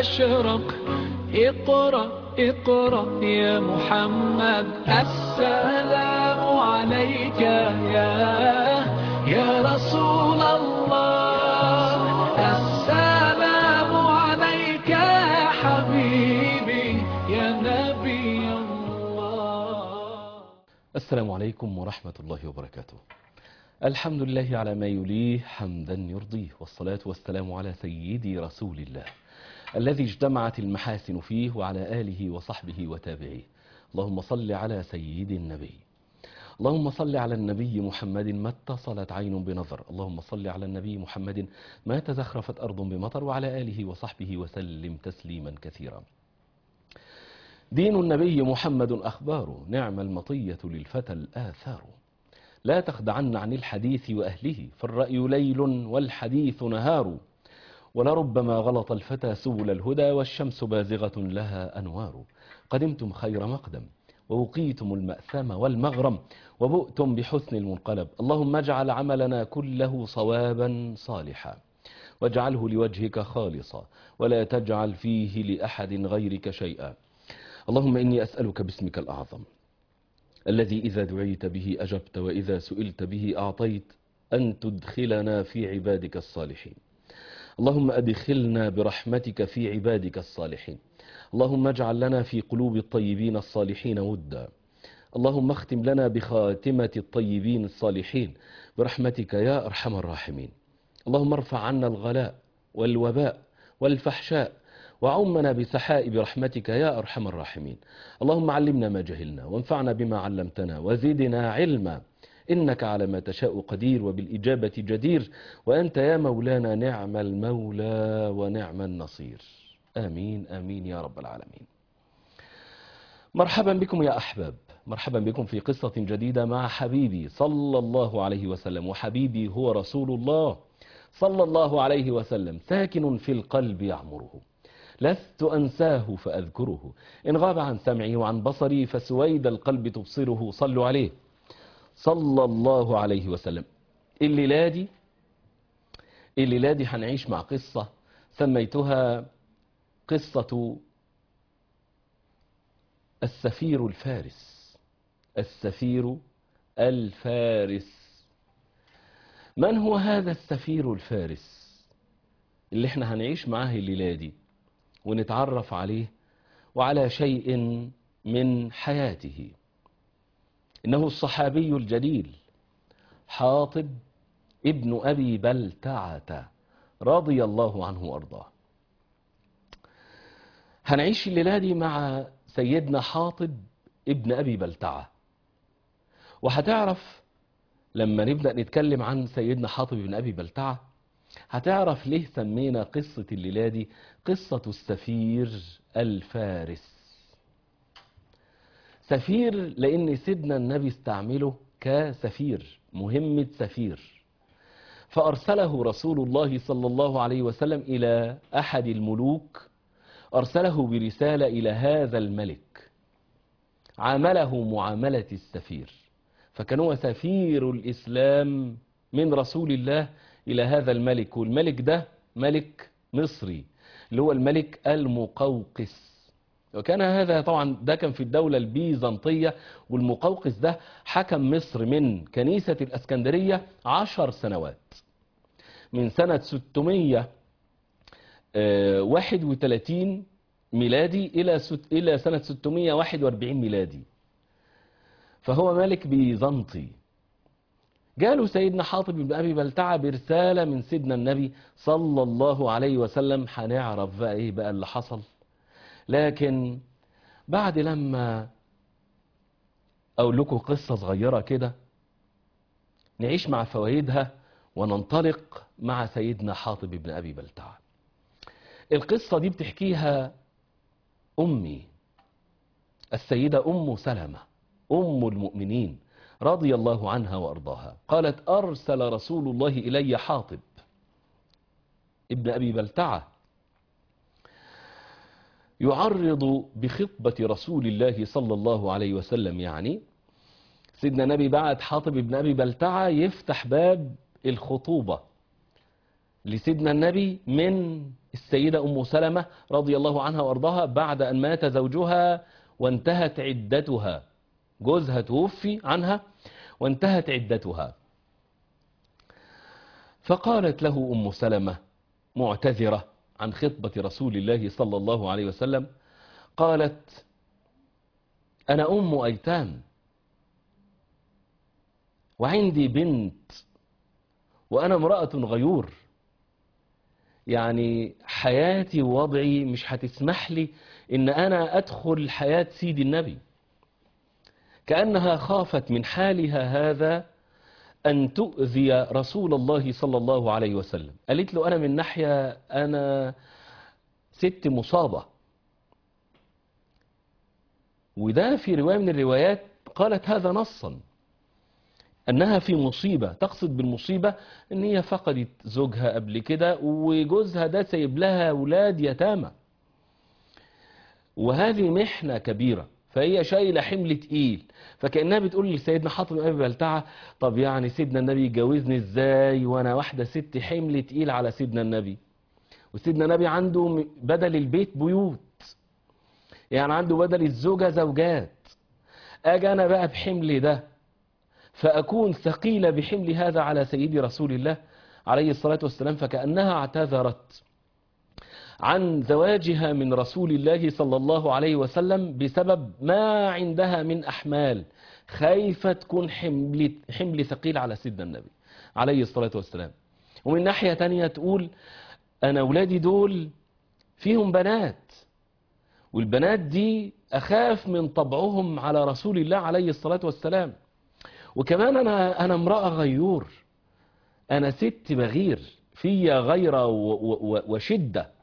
أشرق اقرأ اقرأ يا محمد السلام عليك يا يا رسول الله السلام عليك يا حبيبي يا نبي الله السلام عليكم ورحمة الله وبركاته الحمد لله على ما يليه حمدا يرضيه والصلاة والسلام على سيدي رسول الله الذي اجتمعت المحاسن فيه وعلى آله وصحبه وتابعيه اللهم صل على سيد النبي اللهم صل على النبي محمد ما اتصلت عين بنظر اللهم صل على النبي محمد ما تزخرفت أرض بمطر وعلى آله وصحبه وسلم تسليما كثيرا دين النبي محمد أخبار نعم المطية للفتى الآثار لا تخدعن عن الحديث وأهله فالرأي ليل والحديث نهار ولربما غلط الفتى سبل الهدى والشمس بازغة لها أنوار قدمتم خير مقدم ووقيتم المأثم والمغرم وبؤتم بحسن المنقلب اللهم اجعل عملنا كله صوابا صالحا واجعله لوجهك خالصا ولا تجعل فيه لأحد غيرك شيئا اللهم إني أسألك باسمك الأعظم الذي إذا دعيت به أجبت وإذا سئلت به أعطيت أن تدخلنا في عبادك الصالحين اللهم أدخلنا برحمتك في عبادك الصالحين اللهم اجعل لنا في قلوب الطيبين الصالحين ودا اللهم اختم لنا بخاتمة الطيبين الصالحين برحمتك يا أرحم الراحمين اللهم ارفع عنا الغلاء والوباء والفحشاء وعمنا بسحائب رحمتك يا أرحم الراحمين اللهم علمنا ما جهلنا وانفعنا بما علمتنا وزدنا علما إنك على ما تشاء قدير وبالإجابة جدير وأنت يا مولانا نعم المولى ونعم النصير آمين آمين يا رب العالمين مرحبا بكم يا أحباب مرحبا بكم في قصة جديدة مع حبيبي صلى الله عليه وسلم وحبيبي هو رسول الله صلى الله عليه وسلم ساكن في القلب يعمره لست أنساه فأذكره إن غاب عن سمعي وعن بصري فسويد القلب تبصره صلوا عليه صلى الله عليه وسلم الليلة دي الليلة دي هنعيش مع قصة سميتها قصة السفير الفارس السفير الفارس من هو هذا السفير الفارس اللي احنا هنعيش معاه الليلة دي ونتعرف عليه وعلى شيء من حياته إنه الصحابي الجليل حاطب ابن أبي بلتعة رضي الله عنه وأرضاه هنعيش الليلة دي مع سيدنا حاطب ابن أبي بلتعة وهتعرف لما نبدأ نتكلم عن سيدنا حاطب ابن أبي بلتعة هتعرف ليه سمينا قصة الليلة دي قصة السفير الفارس سفير لأن سيدنا النبي استعمله كسفير مهمة سفير فأرسله رسول الله صلى الله عليه وسلم إلى أحد الملوك أرسله برسالة إلى هذا الملك عامله معاملة السفير فكان هو سفير الإسلام من رسول الله إلى هذا الملك والملك ده ملك مصري اللي هو الملك المقوقس وكان هذا طبعا ده كان في الدولة البيزنطية والمقوقس ده حكم مصر من كنيسة الأسكندرية عشر سنوات من سنة 631 ميلادي إلى إلى سنة 641 ميلادي فهو ملك بيزنطي جاله سيدنا حاطب بن أبي بلتعة برسالة من سيدنا النبي صلى الله عليه وسلم هنعرف بقى إيه بقى اللي حصل لكن بعد لما أقول لكم قصة صغيرة كده نعيش مع فوائدها وننطلق مع سيدنا حاطب بن أبي بلتعة القصة دي بتحكيها أمي السيدة أم سلمة أم المؤمنين رضي الله عنها وأرضاها قالت أرسل رسول الله إلي حاطب ابن أبي بلتعة يعرض بخطبة رسول الله صلى الله عليه وسلم يعني سيدنا النبي بعت حاطب ابن أبي بلتعة يفتح باب الخطوبة لسيدنا النبي من السيدة أم سلمة رضي الله عنها وأرضاها بعد أن مات زوجها وانتهت عدتها جوزها توفي عنها وانتهت عدتها فقالت له أم سلمة معتذرة عن خطبة رسول الله صلى الله عليه وسلم قالت أنا أم أيتام وعندي بنت وأنا امرأة غيور يعني حياتي ووضعي مش هتسمح لي إن أنا أدخل حياة سيد النبي كأنها خافت من حالها هذا أن تؤذي رسول الله صلى الله عليه وسلم قالت له أنا من ناحية أنا ست مصابة وده في رواية من الروايات قالت هذا نصا أنها في مصيبة تقصد بالمصيبة أن هي فقدت زوجها قبل كده وجوزها ده سايب لها أولاد يتامى وهذه محنة كبيرة فهي شايلة حمل تقيل فكأنها بتقول لسيدنا حاطب أبي بلتعة طب يعني سيدنا النبي يجوزني ازاي وانا واحدة ست حمل تقيل على سيدنا النبي وسيدنا النبي عنده بدل البيت بيوت يعني عنده بدل الزوجة زوجات اجي انا بقى بحمل ده فاكون ثقيلة بحمل هذا على سيدي رسول الله عليه الصلاة والسلام فكأنها اعتذرت عن زواجها من رسول الله صلى الله عليه وسلم بسبب ما عندها من أحمال خايفة تكون حمل, حمل ثقيل على سيدنا النبي عليه الصلاة والسلام ومن ناحية تانية تقول أنا أولادي دول فيهم بنات والبنات دي أخاف من طبعهم على رسول الله عليه الصلاة والسلام وكمان أنا, أنا امرأة غيور أنا ست بغير فيا غيرة وشدة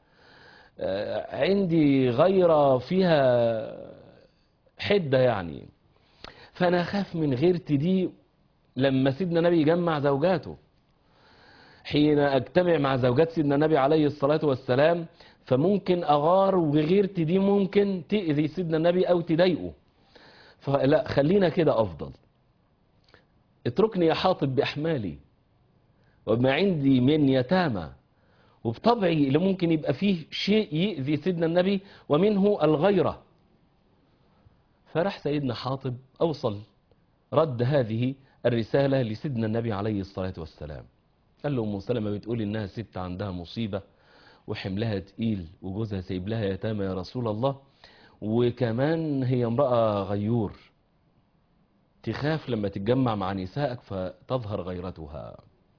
عندي غيرة فيها حدة يعني فأنا أخاف من غيرتي دي لما سيدنا النبي يجمع زوجاته حين أجتمع مع زوجات سيدنا النبي عليه الصلاة والسلام فممكن أغار وغيرتي دي ممكن تأذي سيدنا النبي أو تضايقه فلا خلينا كده أفضل اتركني يا حاطب بأحمالي وما عندي من يتامى وبطبعي اللي ممكن يبقى فيه شيء يؤذي سيدنا النبي ومنه الغيرة فرح سيدنا حاطب أوصل رد هذه الرسالة لسيدنا النبي عليه الصلاة والسلام قال له أم سلمة بتقول إنها ست عندها مصيبة وحملها تقيل وجوزها سايب لها يتامى يا رسول الله وكمان هي امرأة غيور تخاف لما تتجمع مع نسائك فتظهر غيرتها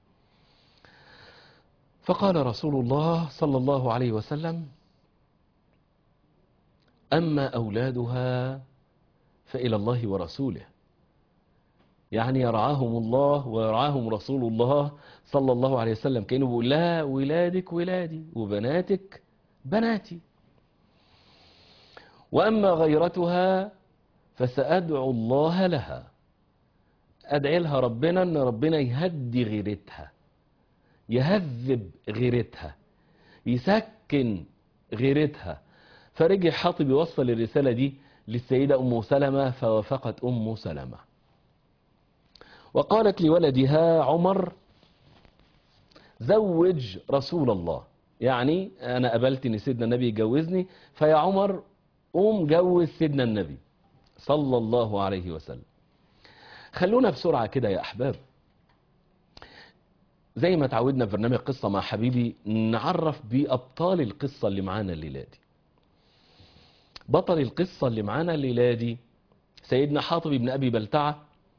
فقال رسول الله صلى الله عليه وسلم أما أولادها فإلى الله ورسوله يعني يرعاهم الله ويرعاهم رسول الله صلى الله عليه وسلم كأنه بيقول لها ولادك ولادي وبناتك بناتي وأما غيرتها فسأدعو الله لها أدعي لها ربنا أن ربنا يهدي غيرتها يهذب غيرتها يسكن غيرتها فرجع حاطب يوصل الرسالة دي للسيدة أم سلمة فوافقت أم سلمة وقالت لولدها عمر زوج رسول الله يعني أنا قبلت إن سيدنا النبي يجوزني فيا عمر قوم جوز سيدنا النبي صلى الله عليه وسلم خلونا بسرعة كده يا أحباب زي ما تعودنا في برنامج قصة مع حبيبي نعرف بأبطال القصة اللي معانا الليلة دي بطل القصة اللي معانا الليلة دي سيدنا حاطب بن أبي بلتعة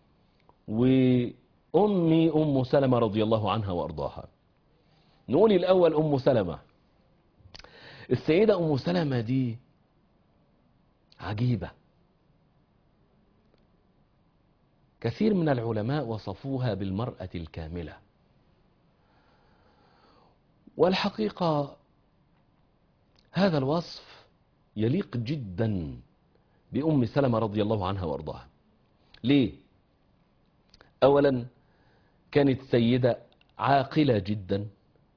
وأمي أم سلمة رضي الله عنها وأرضاها نقول الأول أم سلمة السيدة أم سلمة دي عجيبة كثير من العلماء وصفوها بالمرأة الكاملة والحقيقة هذا الوصف يليق جدا بأم سلمة رضي الله عنها وارضاها ليه؟ أولا كانت سيدة عاقلة جدا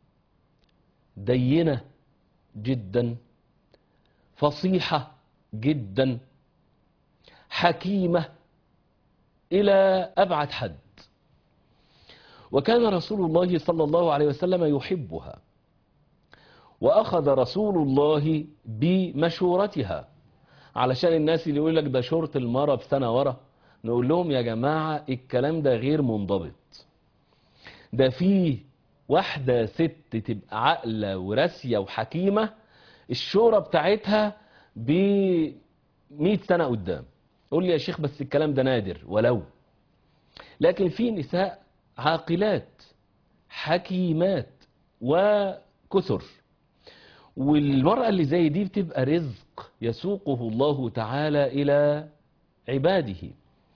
دينة جدا فصيحة جدا حكيمة إلى أبعد حد وكان رسول الله صلى الله عليه وسلم يحبها وأخذ رسول الله بمشورتها علشان الناس اللي يقول لك ده شورت المرة بسنة ورا نقول لهم يا جماعة الكلام ده غير منضبط ده فيه واحدة ست تبقى عاقلة وراسية وحكيمة الشورى بتاعتها ب 100 سنة قدام قول لي يا شيخ بس الكلام ده نادر ولو لكن في نساء عاقلات حكيمات وكثر والمرأة اللي زي دي بتبقى رزق يسوقه الله تعالى إلى عباده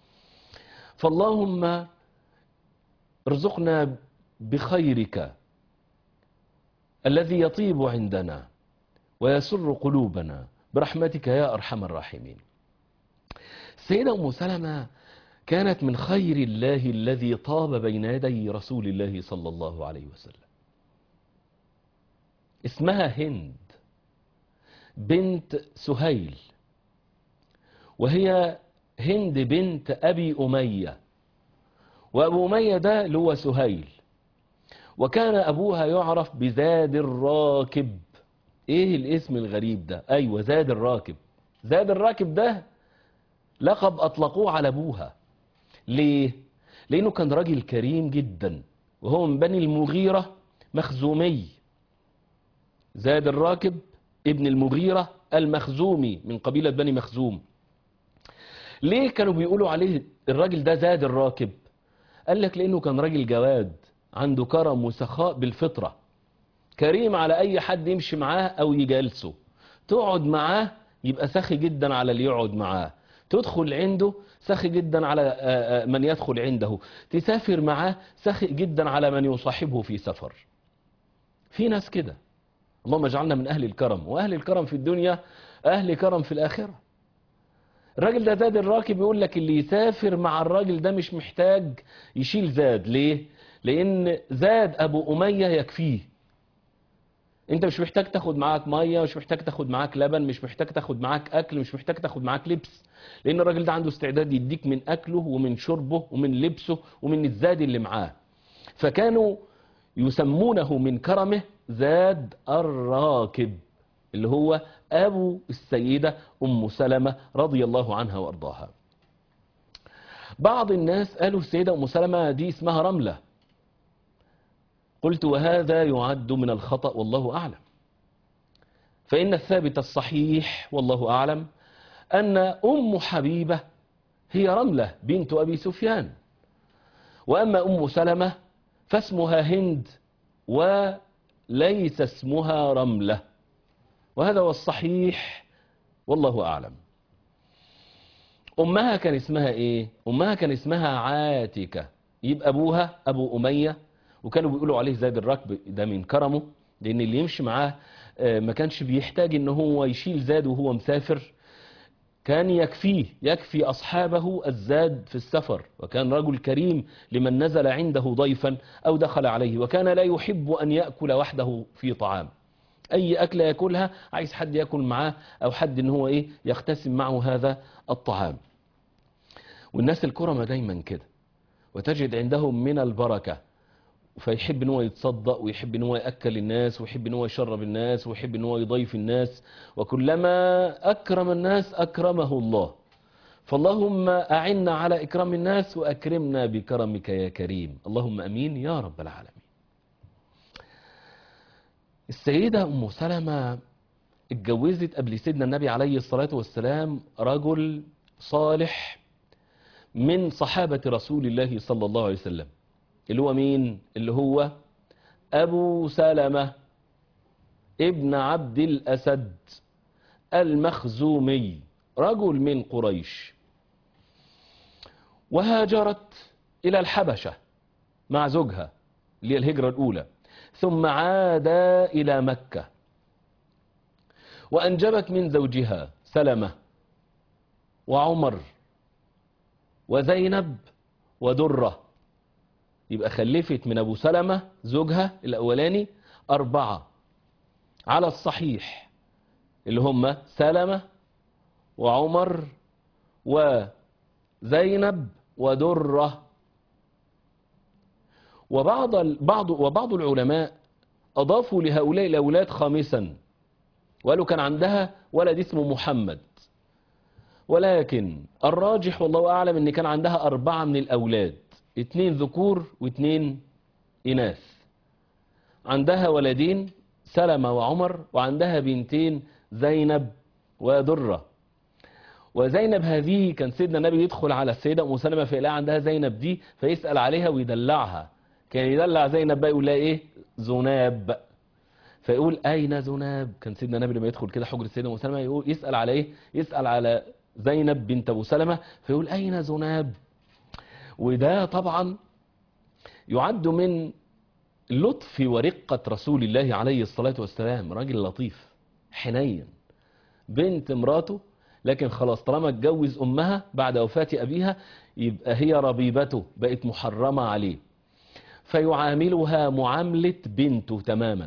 فاللهم ارزقنا بخيرك الذي يطيب عندنا ويسر قلوبنا برحمتك يا أرحم الراحمين السيدة أم سلمة كانت من خير الله الذي طاب بين يدي رسول الله صلى الله عليه وسلم اسمها هند بنت سهيل وهي هند بنت أبي أمية وأبو أمية ده اللي هو سهيل وكان أبوها يعرف بزاد الراكب إيه الاسم الغريب ده أيوة زاد الراكب زاد الراكب ده لقب أطلقوه على أبوها ليه؟ لأنه كان راجل كريم جدا وهو من بني المغيرة مخزومي زاد الراكب ابن المغيرة المخزومي من قبيلة بني مخزوم ليه كانوا بيقولوا عليه الراجل ده زاد الراكب قال لك لأنه كان راجل جواد عنده كرم وسخاء بالفطرة كريم على أي حد يمشي معاه أو يجالسه تقعد معاه يبقى سخي جدا على اللي يقعد معاه تدخل عنده سخي جدا على من يدخل عنده تسافر معاه سخي جدا على من يصاحبه في سفر في ناس كده اللهم اجعلنا من أهل الكرم وأهل الكرم في الدنيا أهل كرم في الآخرة الراجل ده زاد الراكب يقول لك اللي يسافر مع الراجل ده مش محتاج يشيل زاد ليه لأن زاد أبو أمية يكفيه انت مش محتاج تاخد معاك ميه مش محتاج تاخد معاك لبن مش محتاج تاخد معاك اكل مش محتاج تاخد معاك لبس لان الراجل ده عنده استعداد يديك من اكله ومن شربه ومن لبسه ومن الزاد اللي معاه فكانوا يسمونه من كرمه زاد الراكب اللي هو ابو السيده ام سلمه رضي الله عنها وارضاها بعض الناس قالوا السيده ام سلمه دي اسمها رمله قلت وهذا يعد من الخطأ والله أعلم فإن الثابت الصحيح والله أعلم أن أم حبيبة هي رملة بنت أبي سفيان وأما أم سلمة فاسمها هند وليس اسمها رملة وهذا هو الصحيح والله أعلم أمها كان اسمها إيه؟ أمها كان اسمها عاتكة يبقى أبوها أبو أمية وكانوا بيقولوا عليه زاد الركب ده من كرمه لان اللي يمشي معاه ما كانش بيحتاج ان هو يشيل زاد وهو مسافر كان يكفيه يكفي اصحابه الزاد في السفر وكان رجل كريم لمن نزل عنده ضيفا او دخل عليه وكان لا يحب ان ياكل وحده في طعام اي اكله ياكلها عايز حد ياكل معاه او حد ان هو ايه يقتسم معه هذا الطعام والناس الكرمة دايما كده وتجد عندهم من البركه فيحب ان هو يتصدق ويحب ان هو ياكل الناس ويحب ان هو يشرب الناس ويحب ان هو يضيف الناس وكلما اكرم الناس اكرمه الله فاللهم اعنا على اكرام الناس واكرمنا بكرمك يا كريم اللهم امين يا رب العالمين السيده ام سلمة اتجوزت قبل سيدنا النبي عليه الصلاه والسلام رجل صالح من صحابه رسول الله صلى الله عليه وسلم اللي هو مين اللي هو أبو سلمة ابن عبد الأسد المخزومي رجل من قريش وهاجرت إلى الحبشة مع زوجها اللي هي الهجرة الأولى ثم عاد إلى مكة وأنجبت من زوجها سلمة وعمر وزينب ودره يبقى خلفت من أبو سلمة زوجها الأولاني أربعة على الصحيح اللي هم سلمة وعمر وزينب ودرة وبعض ال- بعض وبعض العلماء أضافوا لهؤلاء الأولاد خامسا وقالوا كان عندها ولد اسمه محمد ولكن الراجح والله أعلم أن كان عندها أربعة من الأولاد اتنين ذكور واتنين إناث عندها ولدين سلمة وعمر وعندها بنتين زينب ودرة وزينب هذه كان سيدنا النبي يدخل على السيدة أم سلمة فيلاقي عندها زينب دي فيسأل عليها ويدلعها كان يدلع زينب بقى يقول لها إيه زناب فيقول أين زناب كان سيدنا النبي لما يدخل كده حجر السيدة أم سلمة يقول يسأل على إيه يسأل على زينب بنت أبو سلمة فيقول أين زناب وده طبعا يعد من لطف ورقة رسول الله عليه الصلاة والسلام راجل لطيف حنين بنت مراته لكن خلاص طالما اتجوز أمها بعد وفاة أبيها يبقى هي ربيبته بقت محرمة عليه فيعاملها معاملة بنته تماما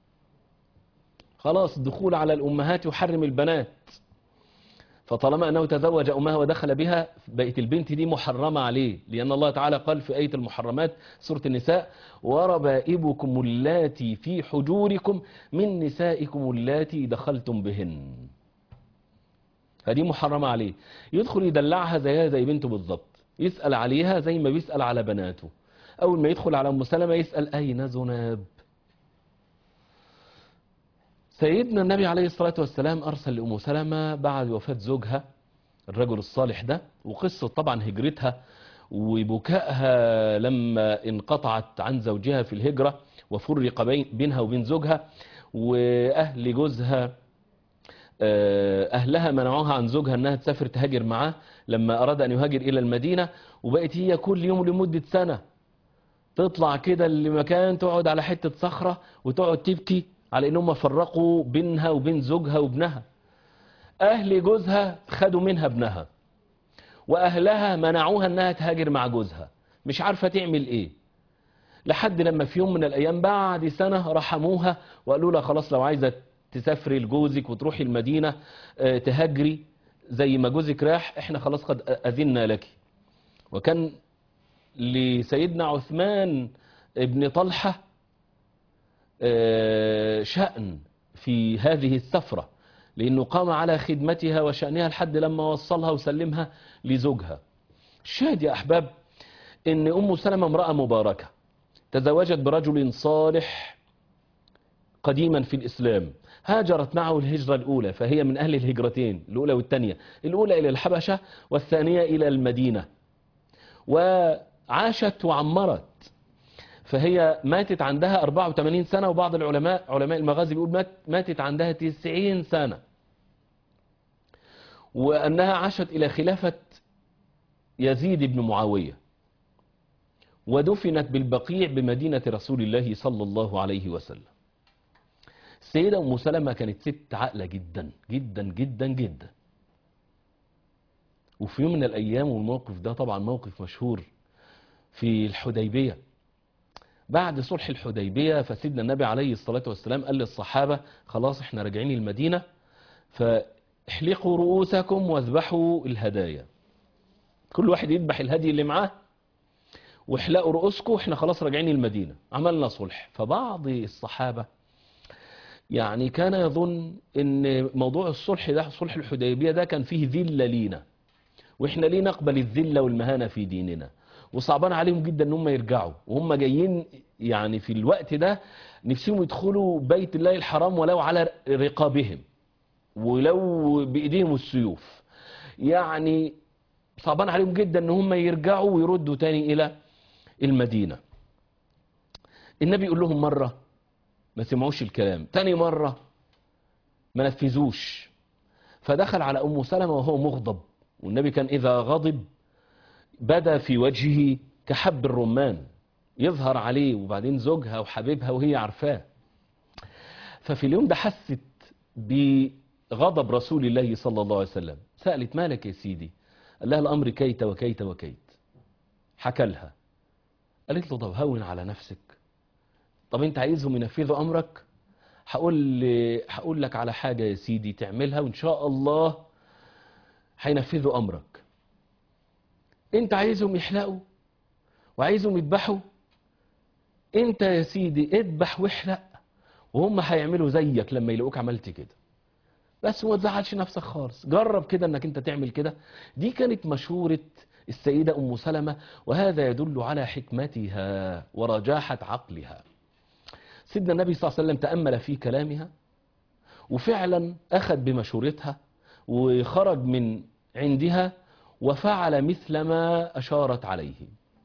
خلاص الدخول على الأمهات يحرم البنات فطالما أنه تزوج أمها ودخل بها بقت البنت دي محرمة عليه لأن الله تعالى قال في آية المحرمات سورة النساء وربائبكم اللاتي في حجوركم من نسائكم اللاتي دخلتم بهن فدي محرمة عليه يدخل يدلعها زيها زي بنته بالظبط يسأل عليها زي ما بيسأل على بناته أول ما يدخل على أم سلمة يسأل أين زناب سيدنا النبي عليه الصلاة والسلام أرسل لأم سلمة بعد وفاة زوجها الرجل الصالح ده وقصة طبعا هجرتها وبكائها لما انقطعت عن زوجها في الهجرة وفرق بين- بينها وبين زوجها وأهل جوزها آه، أهلها منعوها عن زوجها أنها تسافر تهاجر معاه لما أراد أن يهاجر إلى المدينة وبقت هي كل يوم لمدة سنة تطلع كده لمكان تقعد على حتة صخرة وتقعد تبكي على انهم فرقوا بينها وبين زوجها وابنها اهل جوزها خدوا منها ابنها واهلها منعوها انها تهاجر مع جوزها مش عارفة تعمل ايه لحد لما في يوم من الايام بعد سنة رحموها وقالوا لها خلاص لو عايزة تسافري لجوزك وتروحي المدينة آه، تهاجري زي ما جوزك راح احنا خلاص قد اذنا لك وكان لسيدنا عثمان ابن طلحة آه، شأن في هذه السفرة لأنه قام على خدمتها وشأنها لحد لما وصلها وسلمها لزوجها الشاهد يا أحباب أن أم سلمة امرأة مباركة تزوجت برجل صالح قديما في الإسلام هاجرت معه الهجرة الأولى فهي من أهل الهجرتين الأولى والثانية الأولى إلى الحبشة والثانية إلى المدينة وعاشت وعمرت فهي ماتت عندها 84 سنة وبعض العلماء علماء المغازي بيقول مات ماتت عندها 90 سنة وأنها عاشت إلى خلافة يزيد بن معاوية ودفنت بالبقيع بمدينة رسول الله صلى الله عليه وسلم السيدة أم سلمة كانت ست عاقلة جدا جدا جدا جدا وفي يوم من الأيام والموقف ده طبعا موقف مشهور في الحديبية بعد صلح الحديبية فسيدنا النبي عليه الصلاة والسلام قال للصحابة خلاص احنا راجعين المدينة فاحلقوا رؤوسكم واذبحوا الهدايا كل واحد يذبح الهدي اللي معاه واحلقوا رؤوسكم احنا خلاص راجعين المدينة عملنا صلح فبعض الصحابة يعني كان يظن ان موضوع الصلح ده صلح الحديبية ده كان فيه ذلة لينا واحنا ليه نقبل الذلة والمهانة في ديننا وصعبان عليهم جدا ان هم يرجعوا وهم جايين يعني في الوقت ده نفسهم يدخلوا بيت الله الحرام ولو على رقابهم ولو بايديهم السيوف يعني صعبان عليهم جدا ان هم يرجعوا ويردوا تاني الى المدينة النبي يقول لهم مرة ما سمعوش الكلام تاني مرة ما نفذوش فدخل على ام سلمة وهو مغضب والنبي كان اذا غضب بدا في وجهه كحب الرمان يظهر عليه وبعدين زوجها وحبيبها وهي عارفاه ففي اليوم ده حست بغضب رسول الله صلى الله عليه وسلم سألت مالك يا سيدي قال لها الأمر كيت وكيت وكيت حكى لها قالت له طب هون على نفسك طب انت عايزهم ينفذوا أمرك هقول هقول لك على حاجة يا سيدي تعملها وإن شاء الله هينفذوا أمرك انت عايزهم يحلقوا وعايزهم يذبحوا انت يا سيدي اذبح واحرق وهم هيعملوا زيك لما يلاقوك عملت كده بس ما تزعلش نفسك خالص جرب كده انك انت تعمل كده دي كانت مشورة السيدة ام سلمة وهذا يدل على حكمتها ورجاحة عقلها سيدنا النبي صلى الله عليه وسلم تأمل في كلامها وفعلا أخذ بمشورتها وخرج من عندها وفعل مثل ما أشارت عليه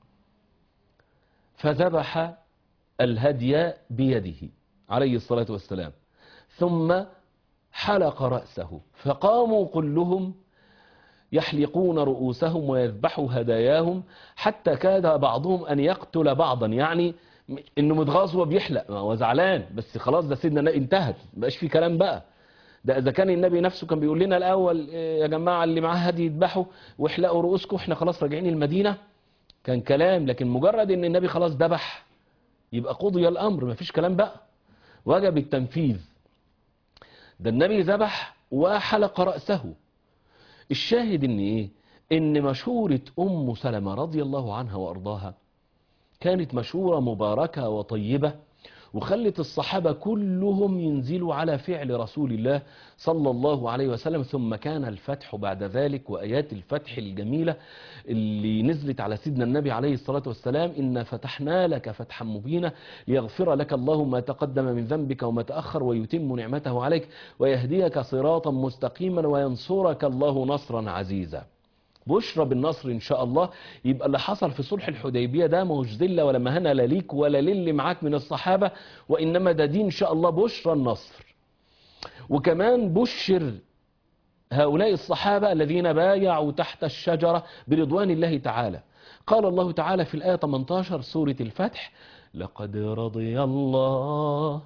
فذبح الهدي بيده عليه الصلاة والسلام ثم حلق رأسه فقاموا كلهم يحلقون رؤوسهم ويذبحوا هداياهم حتى كاد بعضهم أن يقتل بعضا يعني انه متغاظ وبيحلق هو زعلان بس خلاص ده سيدنا النبي انتهت مبقاش في كلام بقى ده اذا كان النبي نفسه كان بيقول لنا الاول إيه يا جماعه اللي معاه هدي يذبحوا واحلقوا رؤوسكم احنا خلاص راجعين المدينه كان كلام لكن مجرد ان النبي خلاص ذبح يبقى قضي الامر مفيش كلام بقى وجب التنفيذ ده النبي ذبح وحلق راسه الشاهد ان ايه ان مشوره ام سلمة رضي الله عنها وارضاها كانت مشورة مباركة وطيبة وخلت الصحابة كلهم ينزلوا على فعل رسول الله صلى الله عليه وسلم ثم كان الفتح بعد ذلك وآيات الفتح الجميلة اللي نزلت على سيدنا النبي عليه الصلاة والسلام إن فتحنا لك فتحا مبينا ليغفر لك الله ما تقدم من ذنبك وما تأخر ويتم نعمته عليك ويهديك صراطا مستقيما وينصرك الله نصرا عزيزا بشرى بالنصر ان شاء الله يبقى اللي حصل في صلح الحديبيه ده ما هوش ذله ولا مهانه لا ليك ولا للي معاك من الصحابه وانما ده دين ان شاء الله بشرى النصر وكمان بشر هؤلاء الصحابه الذين بايعوا تحت الشجره برضوان الله تعالى قال الله تعالى في الايه 18 سوره الفتح لقد رضي الله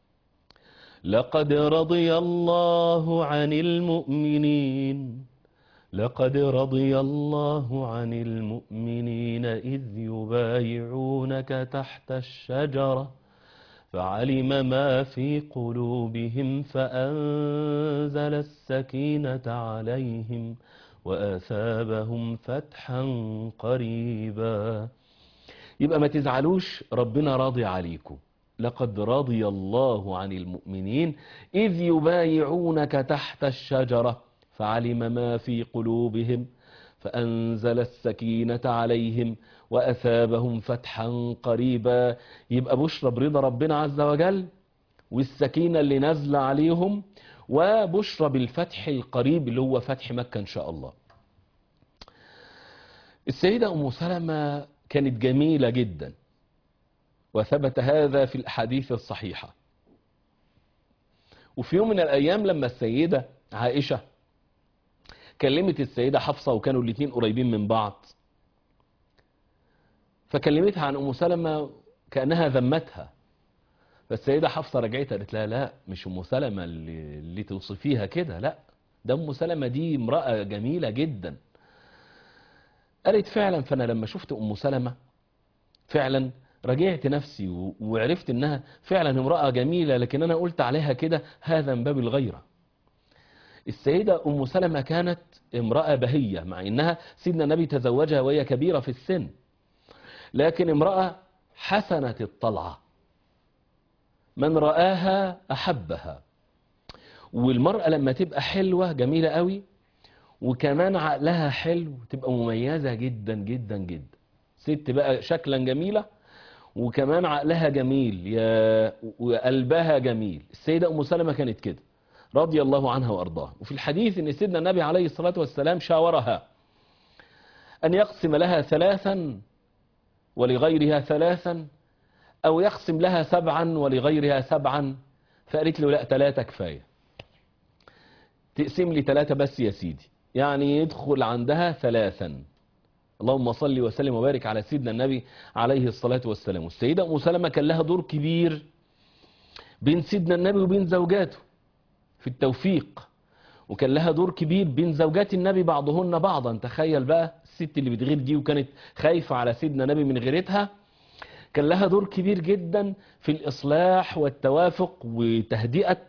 لقد رضي الله عن المؤمنين لقد رضي الله عن المؤمنين إذ يبايعونك تحت الشجرة فعلم ما في قلوبهم فأنزل السكينة عليهم وأثابهم فتحا قريبا يبقى ما تزعلوش ربنا راضي عليكم لقد رضي الله عن المؤمنين إذ يبايعونك تحت الشجرة فعلم ما في قلوبهم فأنزل السكينة عليهم وأثابهم فتحا قريبا يبقى بشرى برضا ربنا عز وجل والسكينة اللي نازلة عليهم وبشرى بالفتح القريب اللي هو فتح مكة إن شاء الله السيدة أم سلمة كانت جميلة جدا وثبت هذا في الأحاديث الصحيحة وفي يوم من الأيام لما السيدة عائشة كلمت السيدة حفصة وكانوا الاثنين قريبين من بعض فكلمتها عن أم سلمة كأنها ذمتها فالسيدة حفصة رجعت قالت لها لا مش أم سلمة اللي, اللي توصفيها كده لا ده أم سلمة دي امرأة جميلة جدا قالت فعلا فأنا لما شفت أم سلمة فعلا رجعت نفسي و- وعرفت انها فعلا امرأة جميلة لكن انا قلت عليها كده هذا من باب الغيرة السيدة ام سلمة كانت امرأة بهية مع انها سيدنا النبي تزوجها وهي كبيرة في السن لكن امرأة حسنة الطلعة من رآها أحبها والمرأة لما تبقى حلوة جميلة قوي وكمان عقلها حلو تبقى مميزة جدا جدا جدا ست بقى شكلا جميلة وكمان عقلها جميل يا وقلبها جميل السيدة أم سلمة كانت كده رضي الله عنها وأرضاها وفي الحديث أن سيدنا النبي عليه الصلاة والسلام شاورها أن يقسم لها ثلاثا ولغيرها ثلاثا أو يقسم لها سبعا ولغيرها سبعا فقالت له لا ثلاثة كفاية تقسم لي ثلاثة بس يا سيدي يعني يدخل عندها ثلاثا اللهم صل وسلم وبارك على سيدنا النبي عليه الصلاة والسلام والسيدة أم سلمة كان لها دور كبير بين سيدنا النبي وبين زوجاته في التوفيق وكان لها دور كبير بين زوجات النبي بعضهن بعضا تخيل بقى الست اللي بتغير دي وكانت خايفة على سيدنا النبي من غيرتها كان لها دور كبير جدا في الإصلاح والتوافق وتهدئة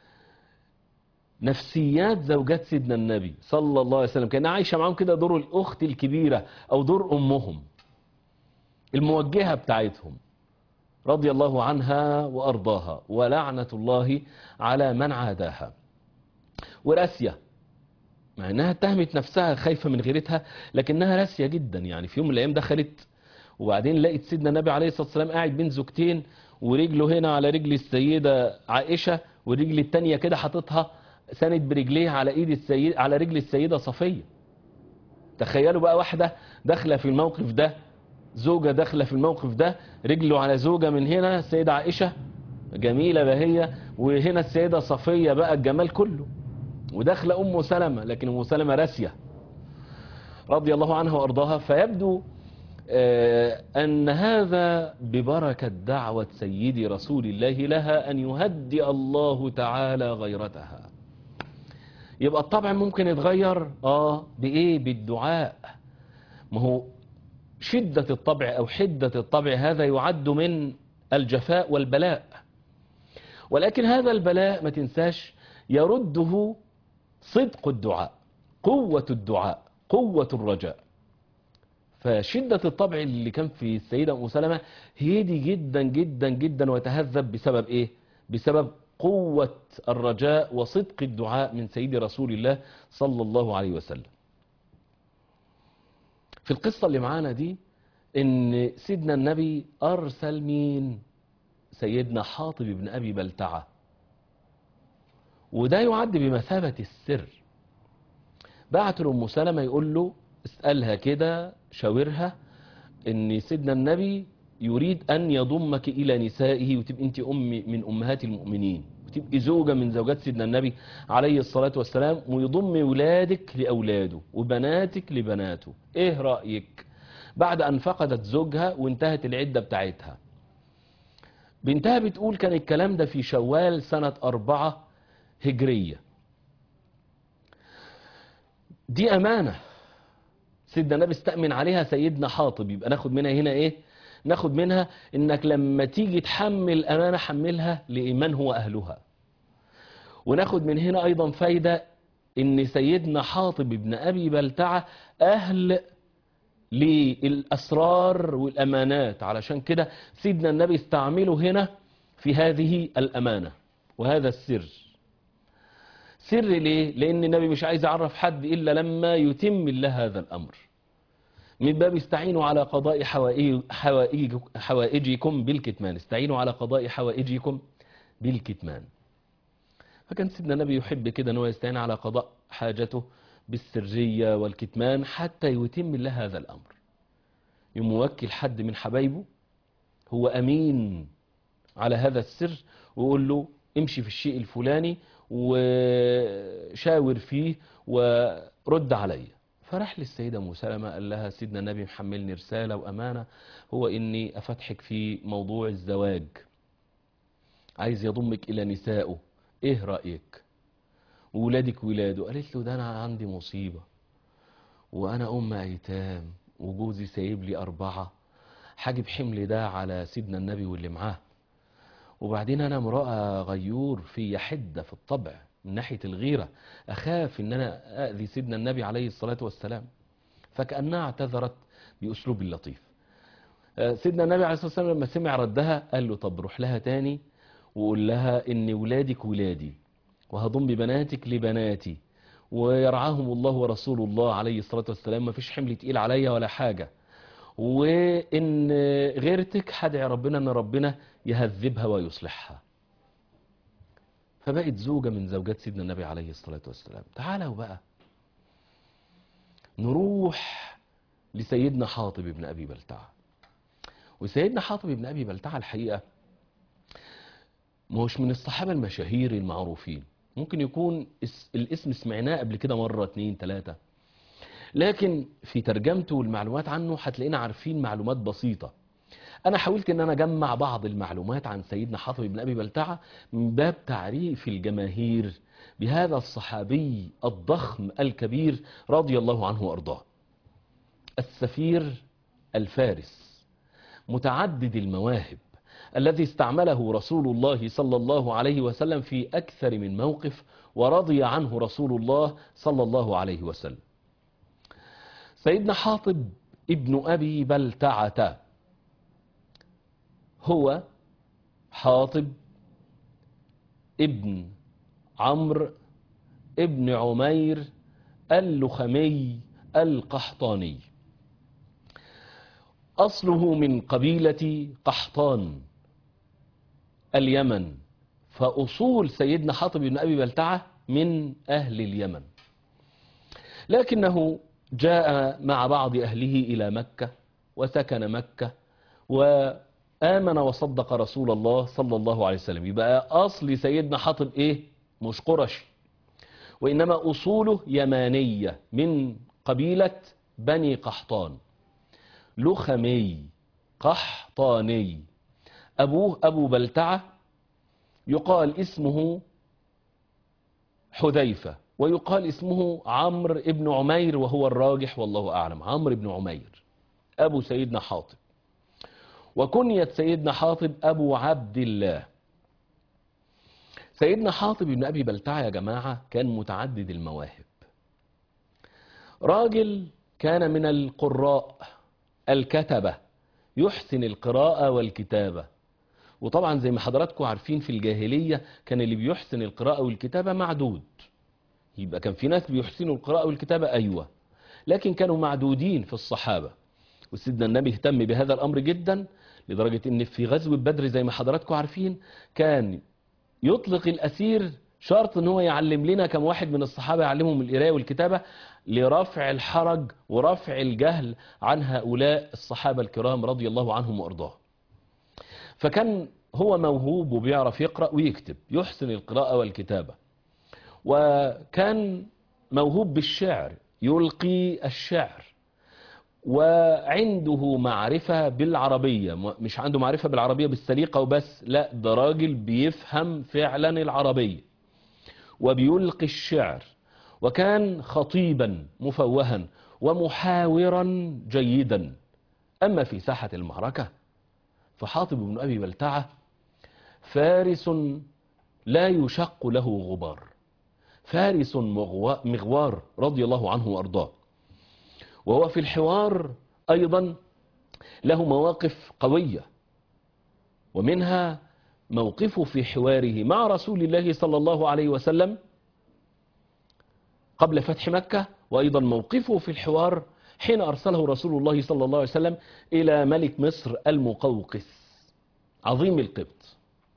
نفسيات زوجات سيدنا النبي صلى الله عليه وسلم كانها عايشة معاهم كده دور الأخت الكبيرة أو دور أمهم الموجهة بتاعتهم رضي الله عنها وأرضاها ولعنة الله على من عاداها وراسية مع انها اتهمت نفسها خايفة من غيرتها لكنها راسية جدا يعني في يوم من الايام دخلت وبعدين لقيت سيدنا النبي عليه الصلاة والسلام قاعد بين زوجتين ورجله هنا على رجل السيدة عائشة والرجل التانية كده حاططها ساند برجليه على ايد السيد على رجل السيدة صفية تخيلوا بقى واحدة داخلة في الموقف ده زوجة داخلة في الموقف ده رجله على زوجة من هنا السيدة عائشة جميلة بهية وهنا السيدة صفية بقى الجمال كله وداخلة أم سلمة لكن أم سلمة راسية رضي الله عنها وأرضاها فيبدو آه، أن هذا ببركة دعوة سيدي رسول الله لها أن يهدئ الله تعالى غيرتها يبقى الطبع ممكن يتغير آه بإيه بالدعاء ما هو شدة الطبع أو حدة الطبع هذا يعد من الجفاء والبلاء ولكن هذا البلاء ما تنساش يرده صدق الدعاء قوة الدعاء قوة الرجاء فشدة الطبع اللي كان في السيدة أم سلمة هيدي جدا جدا جدا وتهذب بسبب إيه؟ بسبب قوة الرجاء وصدق الدعاء من سيد رسول الله صلى الله عليه وسلم في القصة اللي معانا دي ان سيدنا النبي ارسل مين سيدنا حاطب بن ابي بلتعة وده يعد بمثابة السر بعت لأم سلمة يقول له اسألها كده شاورها ان سيدنا النبي يريد ان يضمك الى نسائه وتبقى انت ام من امهات المؤمنين وتبقي زوجة من زوجات سيدنا النبي عليه الصلاة والسلام ويضم ولادك لأولاده وبناتك لبناته ايه رأيك بعد ان فقدت زوجها وانتهت العدة بتاعتها بنتها بتقول كان الكلام ده في شوال سنة أربعة هجرية دي أمانة سيدنا النبي استأمن عليها سيدنا حاطب يبقى ناخد منها هنا ايه ناخد منها انك لما تيجي تحمل امانة حملها لمن هو اهلها وناخد من هنا ايضا فايدة ان سيدنا حاطب ابن ابي بلتعة اهل للاسرار والامانات علشان كده سيدنا النبي استعمله هنا في هذه الامانة وهذا السر سر ليه لان النبي مش عايز يعرف حد الا لما يتم له هذا الامر من باب استعينوا على قضاء حوائج حوائج حوائجكم بالكتمان استعينوا على قضاء حوائجكم بالكتمان فكان سيدنا النبي يحب كده ان هو يستعين على قضاء حاجته بالسرية والكتمان حتى يتم له هذا الأمر يموكل حد من حبايبه هو أمين على هذا السر ويقول له امشي في الشيء الفلاني وشاور فيه ورد عليّ فراح للسيدة أم سلمة قال لها سيدنا النبي محملني رسالة وأمانة هو إني أفتحك في موضوع الزواج عايز يضمك إلى نسائه إيه رأيك وولادك ولاده قالت له ده أنا عندي مصيبة وأنا أم أيتام وجوزي سايب لي أربعة حاجب حمل ده على سيدنا النبي واللي معاه وبعدين أنا امرأة غيور في حدة في الطبع من ناحية الغيرة أخاف أن أنا أأذي سيدنا النبي عليه الصلاة والسلام فكأنها اعتذرت بأسلوب لطيف سيدنا النبي عليه الصلاة والسلام لما سمع ردها قال له طب روح لها تاني وقول لها إن ولادك ولادي وهضم بناتك لبناتي ويرعاهم الله ورسول الله عليه الصلاة والسلام ما فيش حمل تقيل عليا ولا حاجة وإن غيرتك هدعي ربنا أن ربنا يهذبها ويصلحها فبقت زوجة من زوجات سيدنا النبي عليه الصلاة والسلام تعالوا بقى نروح لسيدنا حاطب بن أبي بلتعة وسيدنا حاطب بن أبي بلتعة الحقيقة مش من الصحابة المشاهير المعروفين ممكن يكون الاسم سمعناه قبل كده مرة اتنين تلاتة لكن في ترجمته والمعلومات عنه هتلاقينا عارفين معلومات بسيطة أنا حاولت أن أنا أجمع بعض المعلومات عن سيدنا حاطب بن أبي بلتعة من باب تعريف الجماهير بهذا الصحابي الضخم الكبير رضي الله عنه وأرضاه السفير الفارس متعدد المواهب الذي استعمله رسول الله صلى الله عليه وسلم في أكثر من موقف ورضي عنه رسول الله صلى الله عليه وسلم سيدنا حاطب ابن أبي بلتعة هو حاطب ابن عمرو ابن عمير اللخمي القحطاني أصله من قبيلة قحطان اليمن فأصول سيدنا حاطب بن أبي بلتعة من أهل اليمن لكنه جاء مع بعض أهله إلى مكة وسكن مكة وآمن وصدق رسول الله صلى الله عليه وسلم يبقى أصل سيدنا حاطب إيه مش قرشي وإنما أصوله يمانية من قبيلة بني قحطان لخمي قحطاني أبوه أبو بلتعة يقال اسمه حذيفة ويقال اسمه عمرو ابن عمير وهو الراجح والله أعلم عمرو ابن عمير أبو سيدنا حاطب وكنية سيدنا حاطب أبو عبد الله سيدنا حاطب بن أبي بلتعة يا جماعة كان متعدد المواهب راجل كان من القراء الكتبة يحسن القراءة والكتابة وطبعا زي ما حضراتكم عارفين في الجاهلية كان اللي بيحسن القراءة والكتابة معدود يبقى كان في ناس بيحسنوا القراءة والكتابة أيوة لكن كانوا معدودين في الصحابة وسيدنا النبي اهتم بهذا الأمر جدا لدرجة ان في غزوة بدر زي ما حضراتكم عارفين كان يطلق الأسير شرط ان هو يعلم لنا كم واحد من الصحابة يعلمهم القراءة والكتابة لرفع الحرج ورفع الجهل عن هؤلاء الصحابة الكرام رضي الله عنهم وارضاهم فكان هو موهوب وبيعرف يقرأ ويكتب يحسن القراءة والكتابة وكان موهوب بالشعر يلقي الشعر وعنده معرفة بالعربية مش عنده معرفة بالعربية بالسليقة وبس لا ده راجل بيفهم فعلا العربية وبيلقي الشعر وكان خطيبا مفوها ومحاورا جيدا أما في ساحة المعركة فحاطب بن أبي بلتعة فارس لا يشق له غبار فارس مغوار رضي الله عنه وأرضاه وهو في الحوار أيضا له مواقف قوية ومنها موقفه في حواره مع رسول الله صلى الله عليه وسلم قبل فتح مكة وأيضا موقفه في الحوار حين أرسله رسول الله صلى الله عليه وسلم إلى ملك مصر المقوقس عظيم القبط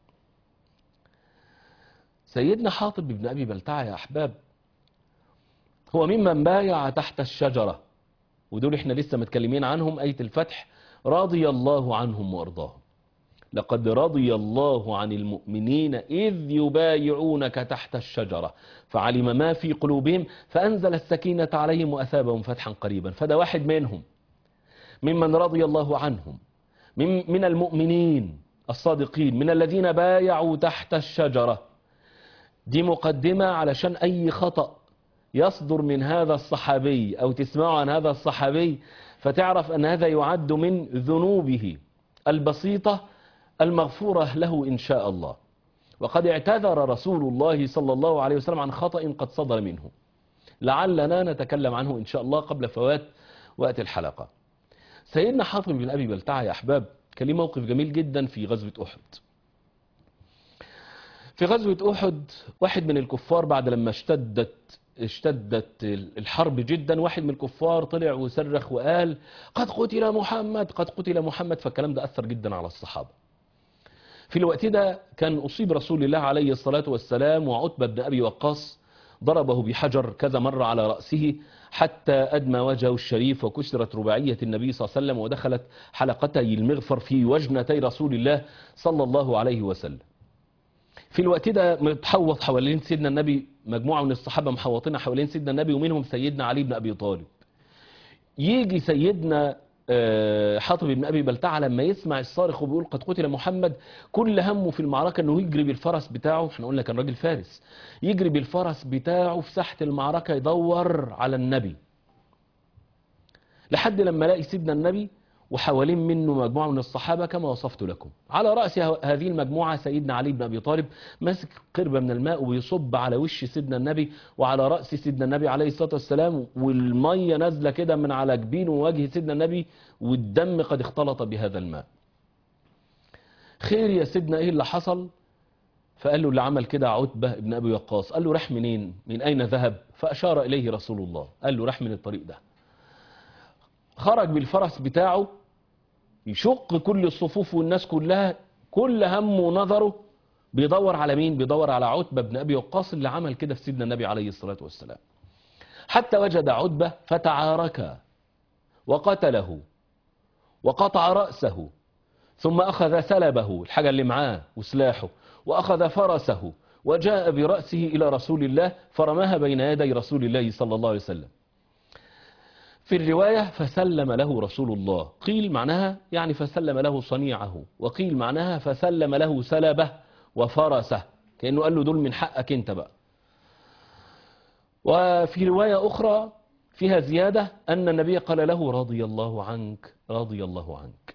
سيدنا حاطب بن أبي بلتعة يا أحباب هو ممن بايع تحت الشجرة ودول احنا لسه متكلمين عنهم آية الفتح رضي الله عنهم وارضاهم لقد رضي الله عن المؤمنين إذ يبايعونك تحت الشجرة فعلم ما في قلوبهم فأنزل السكينة عليهم وأثابهم فتحا قريبا فده واحد منهم ممن رضي الله عنهم من, من المؤمنين الصادقين من الذين بايعوا تحت الشجرة دي مقدمة علشان أي خطأ يصدر من هذا الصحابي أو تسمع عن هذا الصحابي فتعرف أن هذا يعد من ذنوبه البسيطة المغفورة له إن شاء الله وقد اعتذر رسول الله صلى الله عليه وسلم عن خطأ قد صدر منه لعلنا نتكلم عنه إن شاء الله قبل فوات وقت الحلقة سيدنا حاطب بن أبي بلتعة يا أحباب كان ليه موقف جميل جدا في غزوة أحد في غزوة أحد واحد من الكفار بعد لما اشتدت اشتدت الحرب جدا واحد من الكفار طلع وصرخ وقال قد قتل محمد قد قتل محمد فالكلام ده أثر جدا على الصحابة في الوقت ده كان أصيب رسول الله عليه الصلاة والسلام وعتبة بن أبي وقاص ضربه بحجر كذا مرة على رأسه حتى أدمى وجهه الشريف وكسرت رباعية النبي صلى الله عليه وسلم ودخلت حلقتي المغفر في وجنتي رسول الله صلى الله عليه وسلم في الوقت ده متحوط حوالين سيدنا النبي مجموعة من الصحابة محوطين حوالين سيدنا النبي ومنهم سيدنا علي بن أبي طالب يجي سيدنا حاطب بن أبي بلتعة لما يسمع الصارخ وبيقول قد قتل محمد كل همه في المعركة أنه يجري بالفرس بتاعه احنا قلنا كان راجل فارس يجري بالفرس بتاعه في ساحة المعركة يدور على النبي لحد لما لاقي سيدنا النبي وحوالين منه مجموعة من الصحابة كما وصفت لكم على رأس هذه المجموعة سيدنا علي بن أبي طالب ماسك قربة من الماء ويصب على وش سيدنا النبي وعلى رأس سيدنا النبي عليه الصلاة والسلام والمية نازلة كده من على جبين ووجه سيدنا النبي والدم قد اختلط بهذا الماء خير يا سيدنا ايه اللي حصل فقال له اللي عمل كده عتبة ابن أبي وقاص قال له راح منين من أين ذهب فأشار إليه رسول الله قال له راح من الطريق ده خرج بالفرس بتاعه يشق كل الصفوف والناس كلها كل همه ونظره بيدور على مين بيدور على عتبة بن أبي وقاص اللي عمل كده في سيدنا النبي عليه الصلاة والسلام حتى وجد عتبة فتعاركا وقتله وقطع رأسه ثم أخذ سلبه الحاجة اللي معاه وسلاحه وأخذ فرسه وجاء برأسه إلى رسول الله فرماها بين يدي رسول الله صلى الله عليه وسلم في الرواية فسلم له رسول الله قيل معناها يعني فسلم له صنيعه وقيل معناها فسلم له سلبه وفرسه كأنه قال له دول من حقك انت بقى وفي رواية أخرى فيها زيادة أن النبي قال له رضي الله عنك رضي الله عنك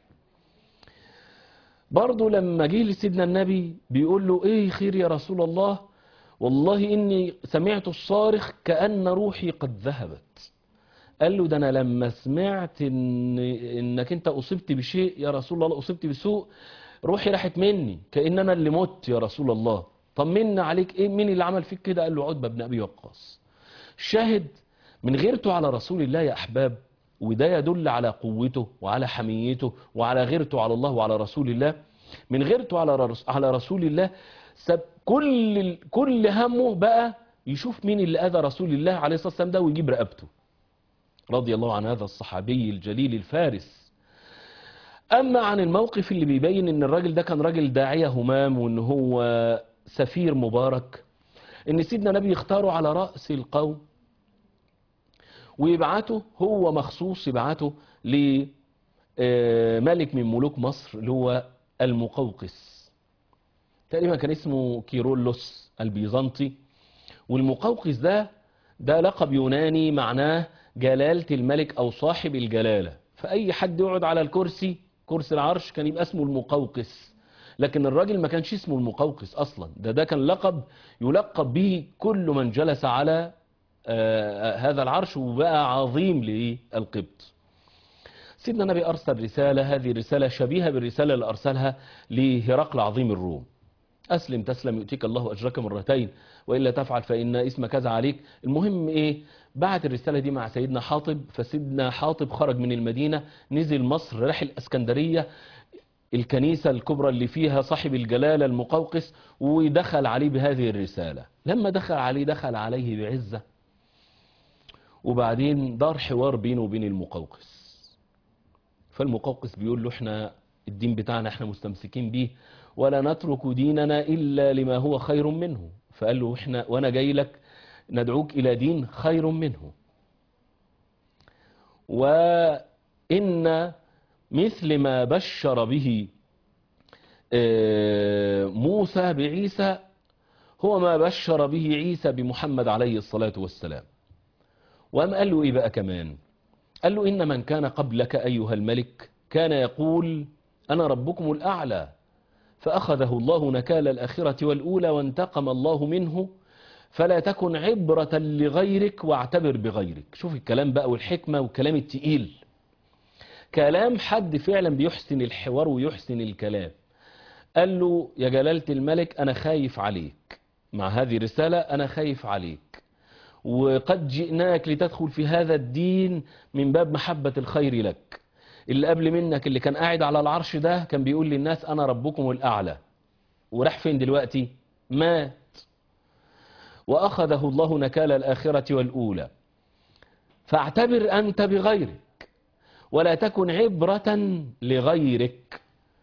برضه لما جه لسيدنا النبي بيقول له ايه خير يا رسول الله والله اني سمعت الصارخ كأن روحي قد ذهبت قال له ده انا لما سمعت إن انك انت اصبت بشيء يا رسول الله اصبت بسوء روحي راحت مني كأن انا اللي مت يا رسول الله طمنا عليك ايه مين اللي عمل فيك كده قال له عتبة بن ابي وقاص شاهد من غيرته على رسول الله يا احباب وده يدل على قوته وعلى حميته وعلى غيرته على الله وعلى رسول الله من غيرته على رس- على رسول الله سب كل ال- كل همه بقى يشوف مين اللي اذى رسول الله عليه الصلاه والسلام ده ويجيب رقبته رضي الله عن هذا الصحابي الجليل الفارس اما عن الموقف اللي بيبين ان الراجل ده كان راجل داعيه همام وان هو سفير مبارك ان سيدنا نبي يختاره على راس القوم ويبعته هو مخصوص يبعته لملك من ملوك مصر اللي هو المقوقس تقريبا كان اسمه كيرولوس البيزنطي والمقوقس ده ده لقب يوناني معناه جلالة الملك أو صاحب الجلالة فأي حد يقعد على الكرسي كرسي العرش كان يبقى اسمه المقوقس لكن الراجل ما كانش اسمه المقوقس أصلا ده ده كان لقب يلقب به كل من جلس على آه، هذا العرش وبقى عظيم للقبط سيدنا النبي أرسل رسالة هذه الرسالة شبيهة بالرسالة اللي أرسلها لهرقل عظيم الروم أسلم تسلم يؤتيك الله أجرك مرتين وإلا تفعل فإن اسم كذا عليك المهم إيه بعت الرسالة دي مع سيدنا حاطب فسيدنا حاطب خرج من المدينة نزل مصر راح الأسكندرية الكنيسة الكبرى اللي فيها صاحب الجلالة المقوقس ودخل عليه بهذه الرسالة لما دخل عليه دخل عليه بعزة وبعدين دار حوار بينه وبين المقوقس فالمقوقس بيقول له احنا الدين بتاعنا احنا مستمسكين بيه ولا نترك ديننا إلا لما هو خير منه فقال له احنا وانا جاي لك ندعوك إلى دين خير منه وإن مثل ما بشر به آه، موسى بعيسى هو ما بشر به عيسى بمحمد عليه الصلاة والسلام وقام قال له ايه بقى كمان قال له إن من كان قبلك أيها الملك كان يقول أنا ربكم الأعلى فأخذه الله نكال الآخرة والأولى وانتقم الله منه فلا تكن عبرة لغيرك واعتبر بغيرك شوف الكلام بقى والحكمة والكلام التقيل كلام حد فعلا بيحسن الحوار ويحسن الكلام قال له يا جلالة الملك أنا خايف عليك مع هذه الرسالة أنا خايف عليك وقد جئناك لتدخل في هذا الدين من باب محبة الخير لك اللي قبل منك اللي كان قاعد على العرش ده كان بيقول للناس أنا ربكم الأعلى وراح فين دلوقتي مات وأخذه الله نكال الآخرة والأولى فاعتبر أنت بغيرك ولا تكن عبرة لغيرك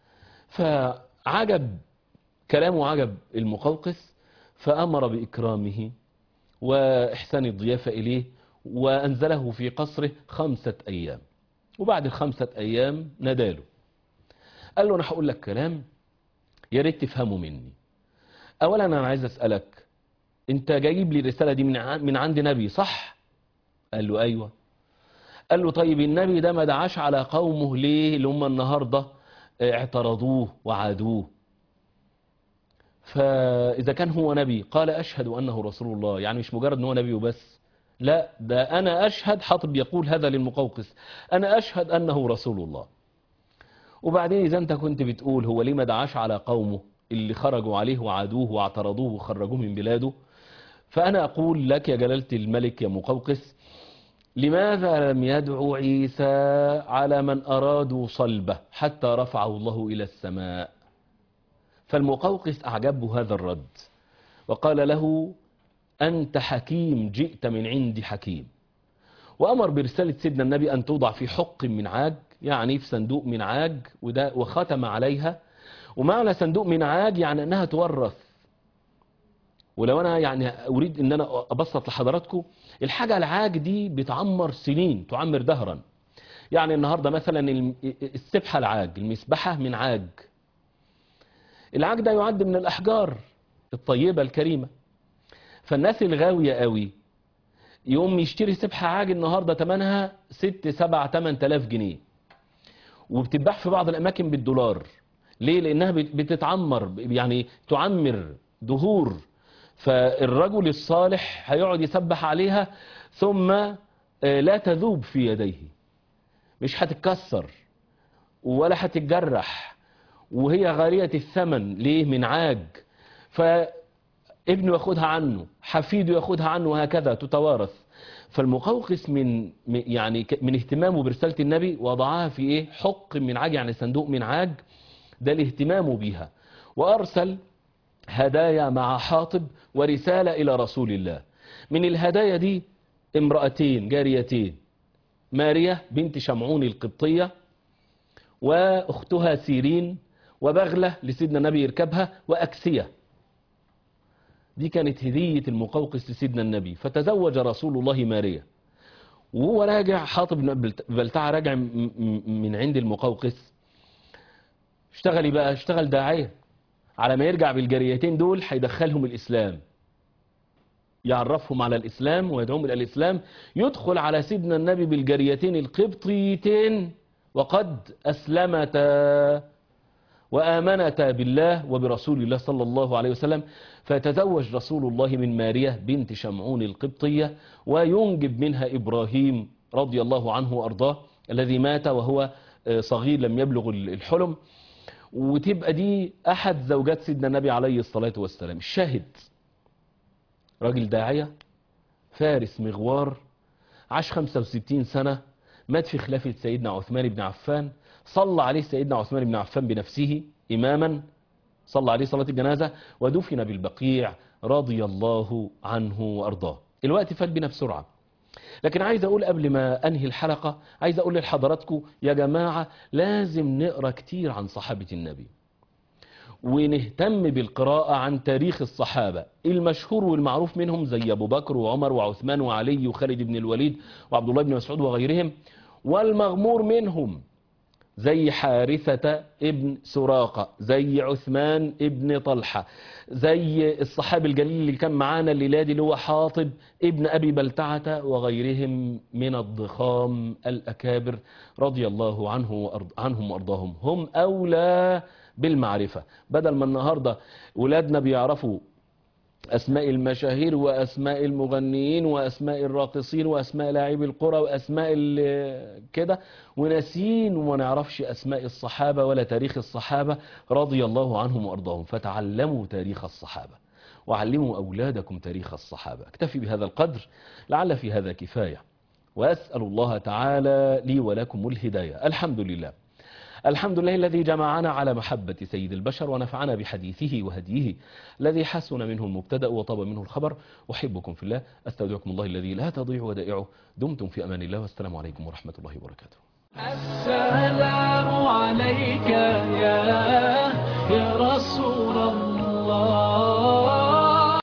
فعجب كلامه عجب المقوقس فأمر بإكرامه وإحسان الضيافة إليه وأنزله في قصره خمسة أيام وبعد الخمسة أيام ناداله قال له أنا هقول لك كلام يا ريت تفهمه مني أولا أنا عايز أسألك أنت جايب لي الرسالة دي من ع- من عند نبي صح؟ قال له أيوة قال له طيب النبي ده ما دعاش على قومه ليه اللي هم النهاردة اعترضوه وعادوه فإذا كان هو نبي قال أشهد أنه رسول الله يعني مش مجرد أنه نبي وبس لا ده أنا أشهد حاطب يقول هذا للمقوقس أنا أشهد أنه رسول الله وبعدين إذا أنت كنت بتقول هو ليه ما دعاش على قومه اللي خرجوا عليه وعادوه واعترضوه وخرجوه من بلاده فأنا أقول لك يا جلالة الملك يا مقوقس لماذا لم يدعو عيسى على من أرادوا صلبه حتى رفعه الله إلى السماء فالمقوقس أعجبه هذا الرد وقال له أنت حكيم جئت من عند حكيم وأمر برسالة سيدنا النبي أن توضع في حق من عاج يعني في صندوق من عاج وده وختم عليها ومعنى صندوق من عاج يعني أنها تورث ولو أنا يعني أريد أن أنا أبسط لحضراتكم الحاجة العاج دي بتعمر سنين تعمر دهرا يعني النهاردة مثلا الم- السبحة العاج المسبحة من عاج العاج ده يعد من الأحجار الطيبة الكريمة فالناس الغاوية قوي يقوم يشتري سبحة عاج النهاردة تمنها ست سبع تمن تلاف جنيه وبتتباع في بعض الأماكن بالدولار ليه؟ لأنها بت- بتتعمر يعني تعمر دهور فالرجل الصالح هيقعد يسبح عليها ثم آه، لا تذوب في يديه مش هتتكسر ولا هتتجرح وهي غالية الثمن ليه من عاج فابنه ياخدها عنه حفيده ياخدها عنه وهكذا تتوارث فالمقوقس من من- يعني ك- من اهتمامه برسالة النبي وضعها في ايه حق من عاج يعني صندوق من عاج ده الاهتمام بها وارسل هدايا مع حاطب ورسالة إلى رسول الله من الهدايا دي امرأتين جاريتين ماريا بنت شمعون القبطية وأختها سيرين وبغلة لسيدنا النبي يركبها وأكسية دي كانت هدية المقوقس لسيدنا النبي فتزوج رسول الله ماريا وهو راجع حاطب بن بلت- بلتعة راجع م- م- من عند المقوقس اشتغل بقى اشتغل داعية على ما يرجع بالجريتين دول هيدخلهم الإسلام يعرفهم على الإسلام ويدعوهم إلى الإسلام يدخل على سيدنا النبي بالجريتين القبطيتين وقد أسلمتا وآمنتا بالله وبرسول الله صلى الله عليه وسلم فتزوج رسول الله من مارية بنت شمعون القبطية وينجب منها إبراهيم رضي الله عنه وأرضاه الذي مات وهو آه، صغير لم يبلغ الحلم وتبقى دي أحد زوجات سيدنا النبي عليه الصلاة والسلام الشاهد راجل داعية فارس مغوار عاش 65 سنة مات في خلافة سيدنا عثمان بن عفان صلى عليه سيدنا عثمان بن عفان بنفسه إماما صلى عليه صلاة الجنازة ودفن بالبقيع رضي الله عنه وأرضاه الوقت فات بنا بسرعة لكن عايز أقول قبل ما أنهي الحلقة عايز أقول لحضراتكم يا جماعة لازم نقرأ كتير عن صحابة النبي ونهتم بالقراءة عن تاريخ الصحابة المشهور والمعروف منهم زي أبو بكر وعمر وعثمان وعلي وخالد بن الوليد وعبد الله بن مسعود وغيرهم والمغمور منهم زي حارثة ابن سراقة زي عثمان ابن طلحة زي الصحابي الجليل اللي كان معانا الليلة دي اللي هو حاطب ابن أبي بلتعة وغيرهم من الضخام الأكابر رضي الله عنه وأرض عنهم وأرضاهم هم أولى بالمعرفة بدل ما النهاردة ولادنا بيعرفوا أسماء المشاهير وأسماء المغنيين وأسماء الراقصين وأسماء لاعبي القرى وأسماء ال- كده وناسين وما نعرفش أسماء الصحابة ولا تاريخ الصحابة رضي الله عنهم وأرضاهم فتعلموا تاريخ الصحابة وعلموا أولادكم تاريخ الصحابة اكتفي بهذا القدر لعل في هذا كفاية وأسأل الله تعالى لي ولكم الهداية الحمد لله الحمد لله الذي جمعنا على محبة سيد البشر ونفعنا بحديثه وهديه الذي حسن منه المبتدأ وطاب منه الخبر أحبكم في الله أستودعكم الله الذي لا تضيع ودائعه دمتم في أمان الله والسلام عليكم ورحمة الله وبركاته السلام عليك